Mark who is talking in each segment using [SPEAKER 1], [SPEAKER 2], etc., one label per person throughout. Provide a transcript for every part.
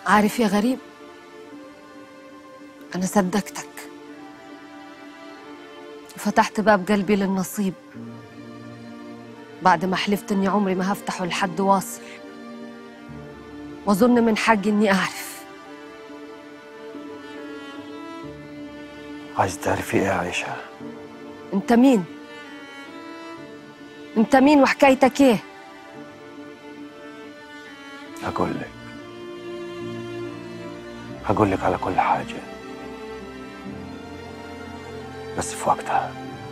[SPEAKER 1] عارف يا غريب أنا صدقتك فتحت باب قلبي للنصيب بعد ما حلفت إني عمري ما هفتحه لحد واصل وأظن من حقي إني أعرف
[SPEAKER 2] عايز تعرفي ايه يا عيشة؟
[SPEAKER 1] أنت مين؟ أنت مين وحكايتك إيه؟
[SPEAKER 2] هقول لك هقول لك على كل حاجة بس في وقتها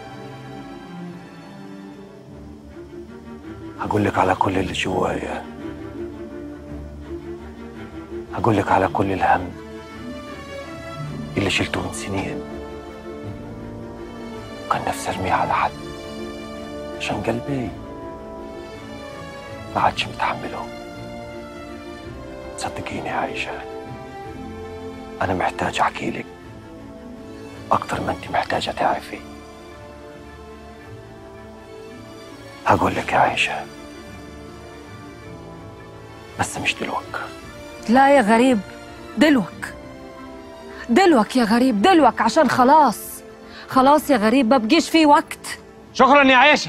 [SPEAKER 2] هقول لك على كل اللي جوايا هقول لك على كل الهم اللي شلته من سنين كان نفسي ارميه على حد عشان قلبي ما عادش متحمله صدقيني يا عايشة أنا محتاج أحكي لك أكتر ما أنت محتاجة تعرفي هقول لك يا عايشة بس مش دلوقتي
[SPEAKER 1] لا يا غريب دلوك دلوك يا غريب دلوك عشان خلاص خلاص يا غريب ما بقيش فيه وقت
[SPEAKER 3] شكرا يا عيشة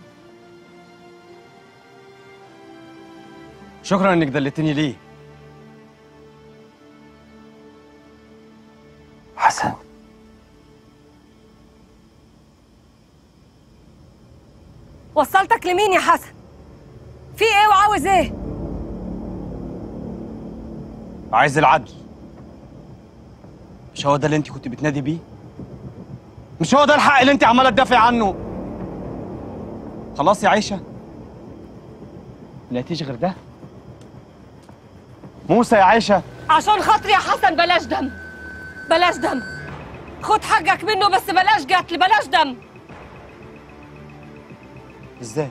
[SPEAKER 3] شكرا انك دلتني ليه
[SPEAKER 2] حسن
[SPEAKER 1] وصلتك لمين يا حسن في ايه وعاوز ايه
[SPEAKER 3] عايز العدل مش هو ده اللي انت كنت بتنادي بيه مش هو ده الحق اللي انت عماله تدافع عنه خلاص يا عيشة لقيتيش غير ده موسى يا عيشة
[SPEAKER 1] عشان خاطري يا حسن بلاش دم بلاش دم خد حقك منه بس بلاش قتل بلاش دم
[SPEAKER 3] ازاي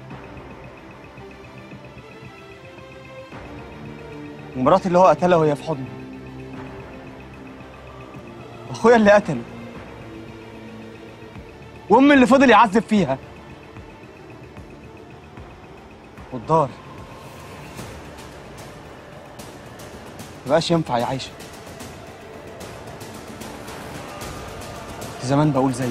[SPEAKER 3] ومراتي اللي هو قتلها وهي في حضني واخويا اللي قتله وامي اللي فضل يعذب فيها والدار مبقاش ينفع يا عايشة كنت زمان بقول زيك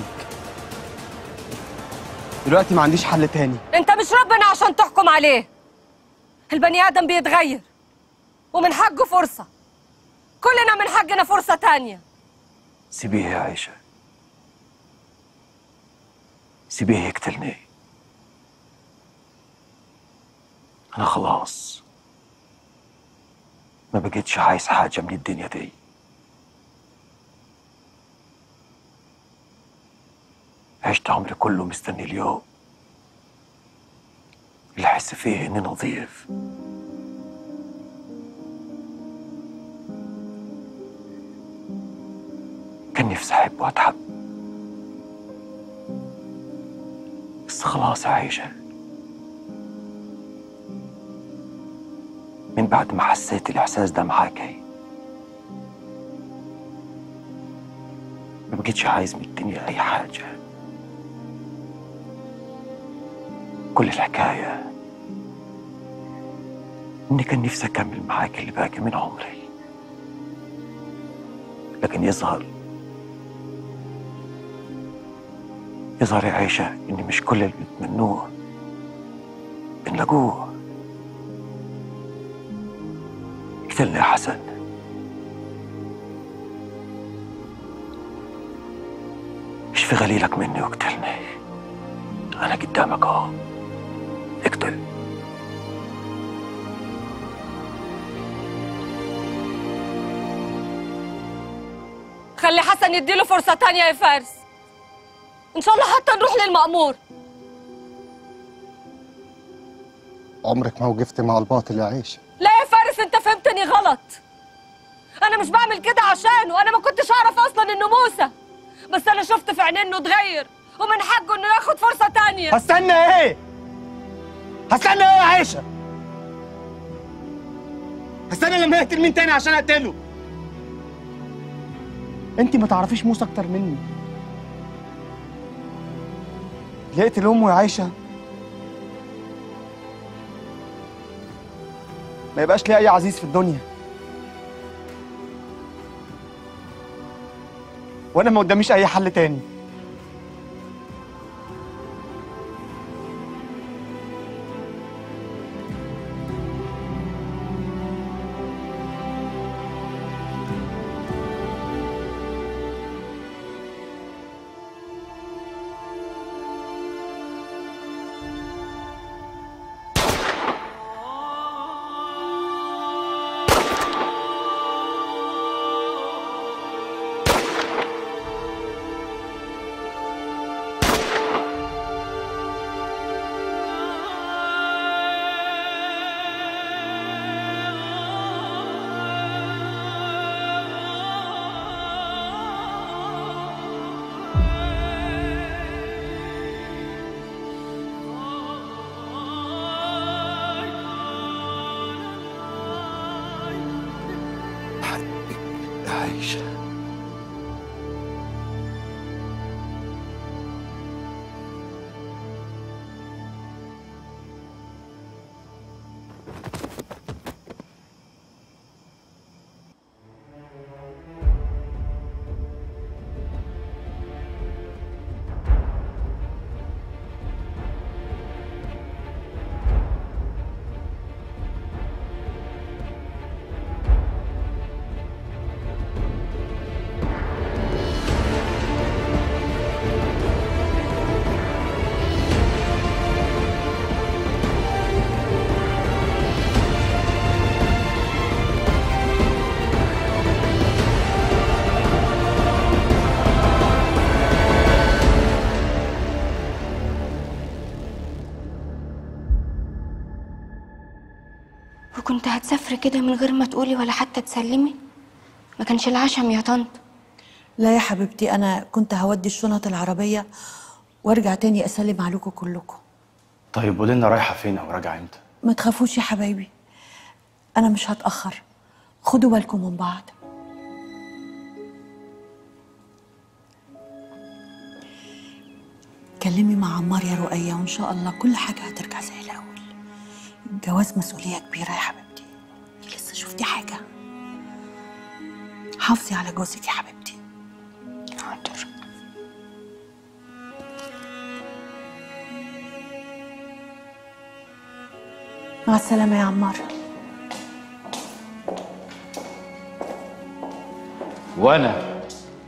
[SPEAKER 3] دلوقتي ما عنديش حل تاني
[SPEAKER 1] انت مش ربنا عشان تحكم عليه البني ادم بيتغير ومن حقه فرصة كلنا من حقنا فرصة تانية
[SPEAKER 2] سيبيه يا عيشة سيبيه يقتلني أنا خلاص ما بقيتش عايز حاجة من الدنيا دي عشت عمري كله مستني اليوم اللي أحس فيه إني نظيف كان نفسي أحب وأتحب بس خلاص يا عايشة من بعد ما حسيت الإحساس ده معاكي ما بقيتش عايز من الدنيا أي حاجة كل الحكاية إني كان نفسي أكمل معاك اللي باقي من عمري لكن يظهر يظهر يا عيشة إن مش كل اللي بيتمنوه بنلاقوه اقتلني يا حسن اشفي غليلك مني واقتلني أنا قدامك أهو اقتل
[SPEAKER 1] خلي حسن يديله فرصة تانية يا فارس إن شاء الله حتى نروح للمأمور
[SPEAKER 4] عمرك ما وقفتي مع الباطل يا عيشة
[SPEAKER 1] لا يا فارس أنت فهمتني غلط أنا مش بعمل كده عشانه أنا ما كنتش أعرف أصلا إنه موسى بس أنا شفت في عينيه إنه اتغير ومن حقه إنه ياخد فرصة تانية
[SPEAKER 3] هستنى ايه؟ هستنى ايه يا عيشة؟ هستنى لما يقتل مين تاني عشان اقتله انت ما تعرفيش موسى اكتر مني اللي يقتل امه يا عيشة ما يبقاش ليه اي عزيز في الدنيا وانا ما قداميش اي حل تاني
[SPEAKER 2] عايشة
[SPEAKER 5] وكنت هتسافري كده من غير ما تقولي ولا حتى تسلمي ما كانش العشم يا طنط
[SPEAKER 6] لا يا حبيبتي انا كنت هودي الشنط العربيه وارجع تاني اسلم عليكم كلكم
[SPEAKER 3] طيب قولي لنا رايحه فين او راجعه امتى
[SPEAKER 6] ما تخافوش يا حبايبي انا مش هتاخر خدوا بالكم من بعض كلمي مع عمار يا رؤية وإن شاء الله كل حاجة هترجع زي الأول الجواز مسؤولية كبيرة يا حبيبتي لسه شفتي حاجة حافظي على جوزك يا حبيبتي
[SPEAKER 5] حاضر
[SPEAKER 6] مع السلامة يا عمار
[SPEAKER 7] وانا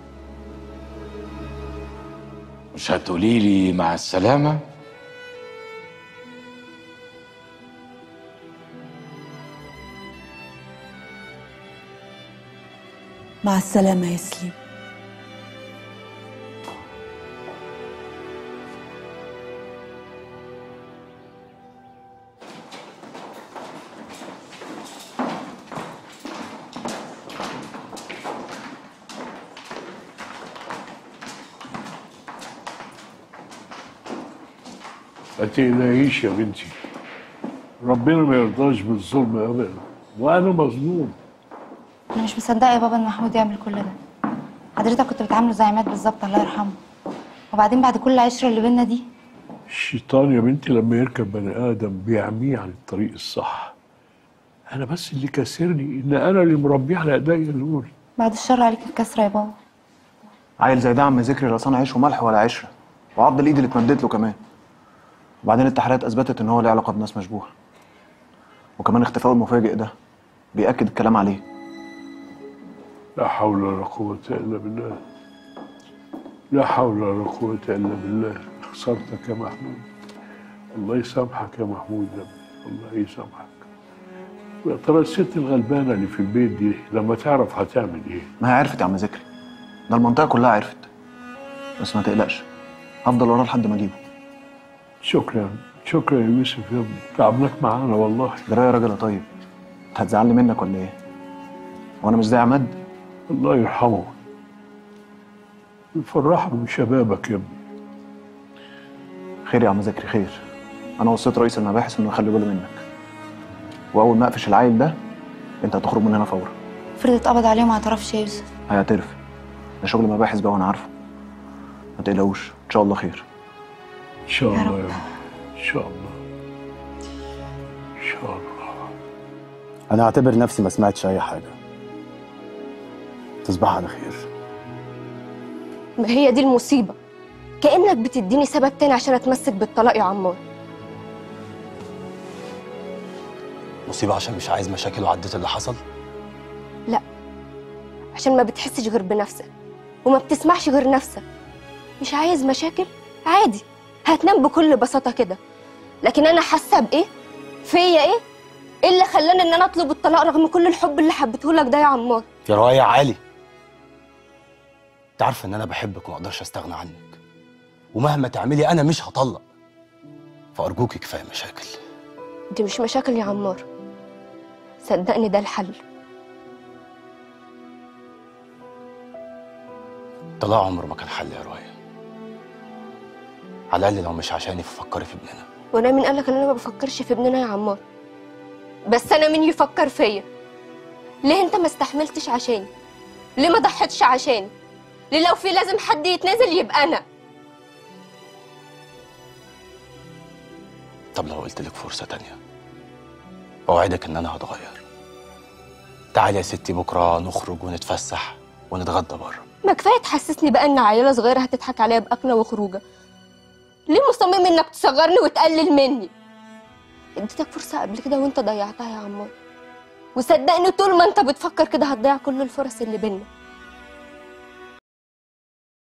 [SPEAKER 7] مش هتقولي لي مع السلامه
[SPEAKER 6] مع السلامة يا سليم
[SPEAKER 8] ما تقلقيش يا بنتي ربنا ما يرضاش بالظلم ابدا وانا مظلوم
[SPEAKER 5] انا مش مصدقه يا بابا ان محمود يعمل كل ده حضرتك كنت بتعامله زي عماد بالظبط الله يرحمه وبعدين بعد كل العشره اللي بينا دي
[SPEAKER 8] الشيطان يا بنتي لما يركب بني ادم بيعميه عن الطريق الصح انا بس اللي كاسرني ان انا اللي مربيه على ايديا دول
[SPEAKER 5] بعد الشر عليك الكسره يا بابا
[SPEAKER 9] عيل زي ده عم ذكري لا صنع عيش وملح ولا عشره وعض الايد اللي اتمدت له كمان وبعدين التحريات اثبتت ان هو له علاقه بناس مشبوهه وكمان اختفائه المفاجئ ده بيأكد الكلام عليه
[SPEAKER 8] لا حول ولا قوة إلا بالله لا حول ولا قوة إلا بالله خسرتك يا محمود الله يسامحك يا محمود يا ابني الله يسامحك ويا ترى الست الغلبانة اللي في البيت دي لما تعرف هتعمل إيه؟
[SPEAKER 9] ما هي عرفت يا عم ذكري ده المنطقه كلها عرفت بس ما تقلقش هفضل وراه لحد ما اجيبه
[SPEAKER 8] شكرا شكرا يا يوسف يا ابني تعبناك معانا والله
[SPEAKER 9] جرايه يا راجل يا طيب انت هتزعلني منك ولا ايه؟ وانا مش زي عماد
[SPEAKER 8] الله يرحمه يفرحنا بشبابك يا ابني
[SPEAKER 9] خير يا عم ذكري خير انا وصيت رئيس المباحث انه يخلي باله منك واول ما اقفش العيل ده انت هتخرج من هنا فورا
[SPEAKER 5] افرض اتقبض عليه وما اعترفش يا يوسف
[SPEAKER 9] هيعترف ده شغل مباحث بقى وانا عارفه ما تقلقوش ان شاء الله خير
[SPEAKER 8] إن شاء
[SPEAKER 5] يا
[SPEAKER 8] الله
[SPEAKER 5] رب.
[SPEAKER 8] يا ابني إن شاء الله إن شاء الله
[SPEAKER 3] انا اعتبر نفسي ما سمعتش اي حاجه تصبح على خير
[SPEAKER 1] ما هي دي المصيبة كأنك بتديني سبب تاني عشان أتمسك بالطلاق يا عمار
[SPEAKER 3] مصيبه عشان مش عايز مشاكل وعديت اللي حصل
[SPEAKER 1] عشان ما بتحسش غير بنفسك وما بتسمعش غير نفسك مش عايز مشاكل عادي هتنام بكل بساطة كده لكن أنا حاسة بإيه فيا إيه إيه اللي خلاني إن أنا أطلب الطلاق رغم كل الحب اللي حبيته لك ده يا عمار
[SPEAKER 3] يا رواية عالي انت عارفه ان انا بحبك وما اقدرش استغنى عنك ومهما تعملي انا مش هطلق فارجوكي كفايه مشاكل
[SPEAKER 1] دي مش مشاكل يا عمار صدقني ده الحل
[SPEAKER 3] طلاق عمره ما كان حل يا رواية على الاقل لو مش عشاني ففكري في ابننا
[SPEAKER 1] وانا مين قالك ان انا ما بفكرش في ابننا يا عمار بس انا مين يفكر فيا ليه انت ما استحملتش عشاني ليه ما ضحيتش عشاني ليه لو في لازم حد يتنازل يبقى انا
[SPEAKER 3] طب لو قلت لك فرصه تانية اوعدك ان انا هتغير تعالي يا ستي بكره نخرج ونتفسح ونتغدى بره
[SPEAKER 1] ما كفايه تحسسني بقى ان عيله صغيره هتضحك عليا باكله وخروجه ليه مصمم انك تصغرني وتقلل مني اديتك فرصه قبل كده وانت ضيعتها يا عمار وصدقني طول ما انت بتفكر كده هتضيع كل الفرص اللي بينا